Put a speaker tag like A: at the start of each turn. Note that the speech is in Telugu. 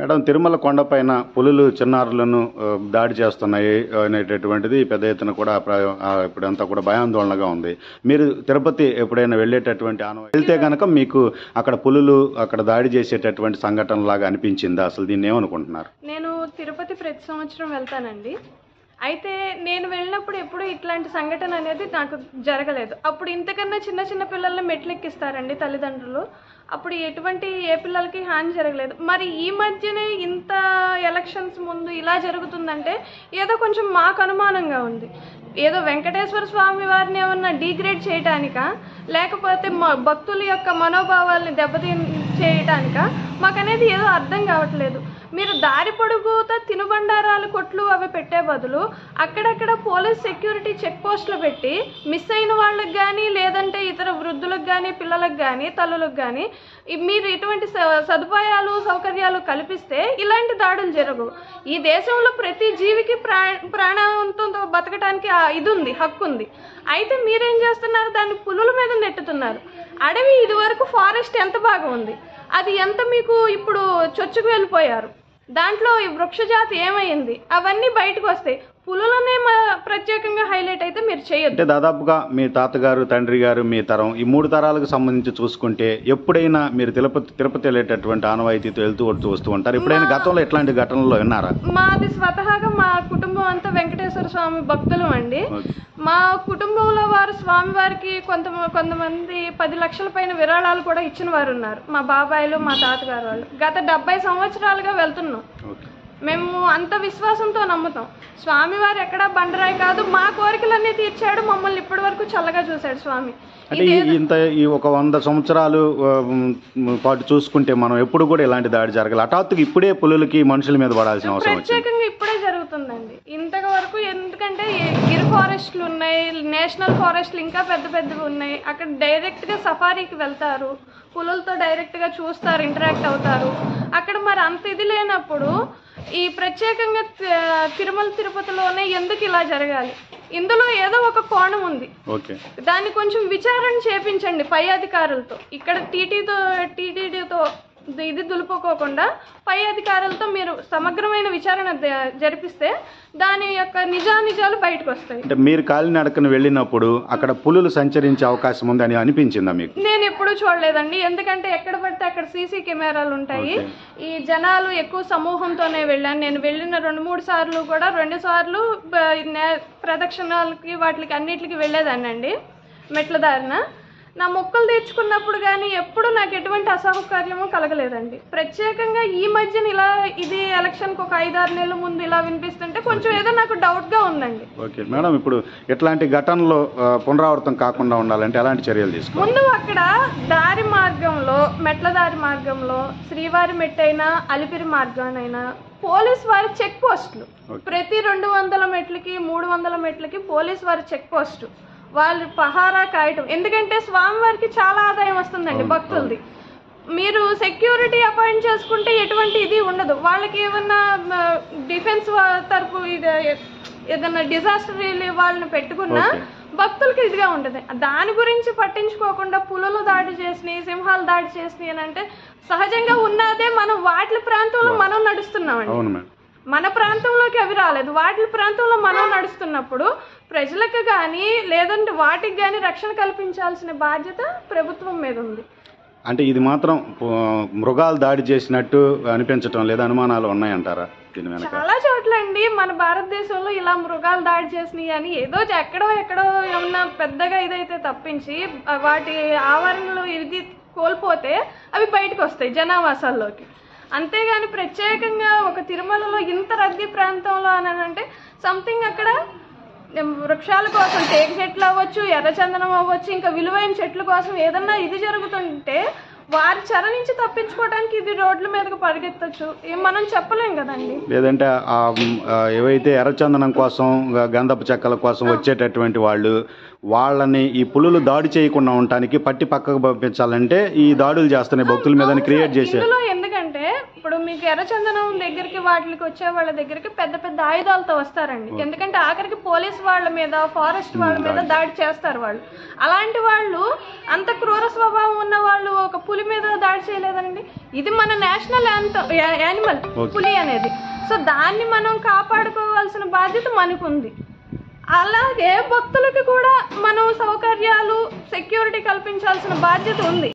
A: మేడం తిరుమల కొండపైన పులులు చిన్నారులను ఆ, దాడి చేస్తున్నాయి అనేటటువంటిది పెద్ద ఎత్తున కూడా ప్ర- ఆ, ఇప్పుడంతా కూడా భయాందోళనగా ఉంది మీరు తిరుపతి ఎప్పుడైనా వెళ్ళేటటువంటి ఆనవ వెళ్తే కనుక మీకు అక్కడ పులులు అక్కడ దాడి చేసేటటువంటి సంఘటన లాగా అనిపించిందా అసలు దీన్ని ఏమనుకుంటున్నారు
B: నేను తిరుపతి ప్రతి సంవత్సరం వెళ్తానండి అయితే నేను వెళ్ళినప్పుడు ఎప్పుడు ఇట్లాంటి సంఘటన అనేది నాకు జరగలేదు అప్పుడు ఇంతకన్నా చిన్న చిన్న పిల్లల్ని మెట్లెక్కిస్తారండి తల్లిదండ్రులు అప్పుడు ఎటువంటి ఏ పిల్లలకి హాని జరగలేదు మరి ఈ మధ్యనే ఇంత ఎలక్షన్స్ ముందు ఇలా జరుగుతుందంటే ఏదో కొంచెం మాకు అనుమానంగా ఉంది ఏదో వెంకటేశ్వర స్వామి వారిని ఏమన్నా డీగ్రేడ్ చేయటానికా లేకపోతే మ- భక్తుల యొక్క మనోభావాల్ని దెబ్బతీ చేయటానికా మాకనేది ఏదో అర్థం కావట్లేదు మీరు దారి పొడుగుతో తినుబండారాలు కొట్లు అవి పెట్టే బదులు అక్కడక్కడ పోలీస్ సెక్యూరిటీ చెక్ పోస్టులు పెట్టి మిస్ అయిన వాళ్ళకి కానీ లేదంటే ఇతర వృద్ధులకు కానీ పిల్లలకు కానీ తల్లులకు కానీ మీరు ఇటువంటి స- సదుపాయాలు సౌకర్యాలు కల్పిస్తే ఇలాంటి దాడులు జరగవు ఈ దేశంలో ప్రతి జీవికి ప్రా ప్రాణవంతంతో బతకడానికి ఆ ఇది ఉంది హక్కు ఉంది అయితే మీరేం చేస్తున్నారు దాన్ని పులుల మీద నెట్టుతున్నారు అడవి ఇది వరకు ఫారెస్ట్ ఎంత బాగా ఉంది అది ఎంత మీకు ఇప్పుడు చొచ్చుకు వెళ్ళిపోయారు దాంట్లో ఈ వృక్షజాతి ఏమైంది అవన్నీ బయటకు వస్తాయి పులులనే మ- ప్రత్యేకంగా హైలైట్ అయితే మీరు చేయొద్దు
A: అంటే దాదాపుగా మీ తాతగారు తండ్రి గారు మీ తరం ఈ మూడు తరాలకు సంబంధించి చూసుకుంటే ఎప్పుడైనా మీరు తిరుపతి తిరుపతి వెళ్ళేటటువంటి ఆనవాయితీతో వెళ్తూ వస్తూ వస్తూ ఉంటారు ఎప్పుడైనా గతంలో ఇట్లాంటి ఘటనలు విన్నారా
B: మాది స్వతహాగా మా కుటుంబం అంతా వెంకటేశ్వర స్వామి భక్తులు అండి మా కుటుంబంలో వారు స్వామివారికి కొంత కొంతమంది పది లక్షల పైన విరాళాలు కూడా ఇచ్చిన వారు ఉన్నారు మా బాబాయిలు మా తాతగారు వాళ్ళు గత డెబ్బై సంవత్సరాలుగా వెళ్తున్నాం
A: ఓకే
B: మేము అంత విశ్వాసంతో నమ్ముతాం స్వామివారు ఎక్కడా బండరాయి కాదు మా కోరికలన్నీ తీర్చాడు మమ్మల్ని ఇప్పటి వరకు చల్లగా చూశాడు స్వామి
A: అంటే ఈ- ఇంత ఈ ఒక వంద సంవత్సరాలు ఆ, మ్, పాటు చూసుకుంటే మనం ఎప్పుడు కూడా ఇలాంటి దాడి జరగాలి హఠాత్తుగా ఇప్పుడే పులులకి మనుషుల మీద పడాల్సిన అవసరం వచ్చింది
B: ప్రత్యేకంగా ఇప్పుడే జరుగుతుందండి ఇంతకు వరకు ఎందుకంటే ఈ గిర్ ఫారెస్ట్లు ఉన్నాయి నేషనల్ ఫారెస్ట్లు ఇంకా పెద్ద పెద్దవి ఉన్నాయి అక్కడ డైరెక్ట్ గా సఫారీకి వెళ్తారు పులులతో డైరెక్ట్ గా చూస్తారు ఇంటరాక్ట్ అవుతారు అక్కడ మరి అంత ఇది లేనప్పుడు ఈ ప్రత్యేకంగా తి- తిరుమల తిరుపతిలోనే ఎందుకు ఇలా జరగాలి ఇందులో ఏదో ఒక కోణం ఉంది
A: ఓకే
B: దాన్ని కొంచెం విచారణ చేపించండి పై అధికారులతో ఇక్కడ టీటీతో టీటీడీతో ఇది దులుపుకోకుండా పై అధికారులతో మీరు సమగ్రమైన విచారణ ద- జరిపిస్తే దాని యొక్క నిజానిజాలు బయటకు వస్తాయి
A: అంటే మీరు కాలినడకను వెళ్ళినప్పుడు అక్కడ పులులు సంచరించే అవకాశం ఉంది అని అనిపించిందా మీకు
B: నేను ఎప్పుడూ చూడలేదండి ఎందుకంటే ఎక్కడ పడితే అక్కడ సీసీ కెమెరాలు ఉంటాయి ఈ జనాలు ఎక్కువ సమూహంతోనే వెళ్ళాను నేను వెళ్ళిన రెండు మూడు సార్లు కూడా రెండు సార్లు బ- నే- ప్రదక్షిణాలకి వాటికి అన్నిటికి వెళ్ళేదాన్నండి మెట్ల దారిన నా మొక్కలు తీర్చుకున్నప్పుడు కానీ ఎప్పుడు నాకు ఎటువంటి అసౌకర్యము కలగలేదండి ప్రత్యేకంగా ఈ మధ్యన ఇలా ఇది ఎలక్షన్కి ఒక ఐదారు నెలల ముందు ఇలా వినిపిస్తుంటే కొంచెం ఏదో నాకు డౌట్గా ఉందండి
A: ఓకే మేడం ఇప్పుడు ఇట్లాంటి ఘటనలు ఆ, పునరావృతం కాకుండా ఉండాలంటే ఎలాంటి చర్యలు తీసుకోవాలి
B: ముందు అక్కడ దారి మార్గంలో మెట్ల దారి మార్గంలో శ్రీవారి మెట్టైనా అలిపిరి మార్గానైనా పోలీస్ వారి చెక్ పోస్టులు ప్రతి రెండు వందల మెట్లకి మూడు వందల మెట్లకి పోలీస్ వారి చెక్ పోస్టు వాళ్ళు పహారా కాయటం ఎందుకంటే స్వామివారికి చాలా ఆదాయం వస్తుందండి భక్తులది మీరు సెక్యూరిటీ అపాయింట్ చేసుకుంటే ఎటువంటి ఇది ఉండదు వాళ్ళకి ఏమన్నా డిఫెన్స్ తరపు ఇది ఏదన్నా డిజాస్టర్ రిలీఫ్ వాళ్ళని పెట్టుకున్నా భక్తులకి ఇదిగా ఉంటుంది దాని గురించి పట్టించుకోకుండా పులులు దాడి చేసినాయి సింహాలు దాడి చేసినాయి అని అంటే సహజంగా ఉన్నదే మనం వాటి ప్రాంతంలో మనం నడుస్తున్నామండి
A: అవును మేడం
B: మన ప్రాంతంలోకి అవి రాలేదు వాటి ప్రాంతంలో మనం నడుస్తున్నప్పుడు ప్రజలకు కానీ లేదంటే వాటికి కానీ రక్షణ కల్పించాల్సిన బాధ్యత ప్రభుత్వం మీద ఉంది
A: అంటే ఇది మాత్రం ఆ, మృగాలు దాడి చేసినట్టు అనిపించటం లేదా అనుమానాలు ఉన్నాయంటారా దీని వెనక
B: చాలా చోట్ల అండి మన భారతదేశంలో ఇలా మృగాలు దాడి చేసినాయి అని ఏదో ఎక్కడో ఎక్కడో ఏమన్నా పెద్దగా ఇదైతే తప్పించి ఆ వాటి ఆవరణలో ఇది కోల్పోతే అవి బయటకు వస్తాయి జనావాసాల్లోకి అంతేగాని ప్రత్యేకంగా ఒక తిరుమలలో ఇంత రద్దీ ప్రాంతంలో అని అంటే సంథింగ్ అక్కడ వృక్షాల కోసం టేక చెట్లు అవ్వచ్చు ఎర్రచందనం అవ్వచ్చు ఇంకా విలువైన చెట్ల కోసం ఏదన్నా ఇది జరుగుతుంటే వారి చెర నుంచి తప్పించుకోవడానికి ఇది రోడ్ల మీదకి పరిగెత్తచ్చు ఏం మనం చెప్పలేం కదండి
A: లేదంటే ఆ, మ్, ఆ, ఏవైతే ఎర్రచందనం కోసం గ- గంధపు చెక్కల కోసం వచ్చేటటువంటి వాళ్ళు వాళ్ళని ఈ పులులు దాడి చేయకుండా ఉండటానికి పట్టి పక్కకు పంపించాలంటే ఈ దాడులు చేస్తున్నాయి భక్తుల మీద క్రియేట్ చేసే
B: ఇందులో ఎందుకంటే ఇప్పుడు మీకు ఎర్రచందనం దగ్గరికి వాటికి వచ్చే వాళ్ళ దగ్గరికి పెద్ద పెద్ద ఆయుధాలతో వస్తారండి ఎందుకంటే ఆఖరికి పోలీస్ వాళ్ళ మీద ఫారెస్ట్ వాళ్ళ మీద దాడి చేస్తారు వాళ్ళు అలాంటి వాళ్ళు అంత క్రూర స్వభావం ఉన్న వాళ్ళు ఒక పులి మీద దాడి చేయలేదండి ఇది మన నేషనల్ యానిమల్ పులి అనేది సో దాన్ని మనం కాపాడుకోవాల్సిన బాధ్యత మనకు ఉంది అలాగే భక్తులకు కూడా మనం సౌకర్యాలు సెక్యూరిటీ కల్పించాల్సిన బాధ్యత ఉంది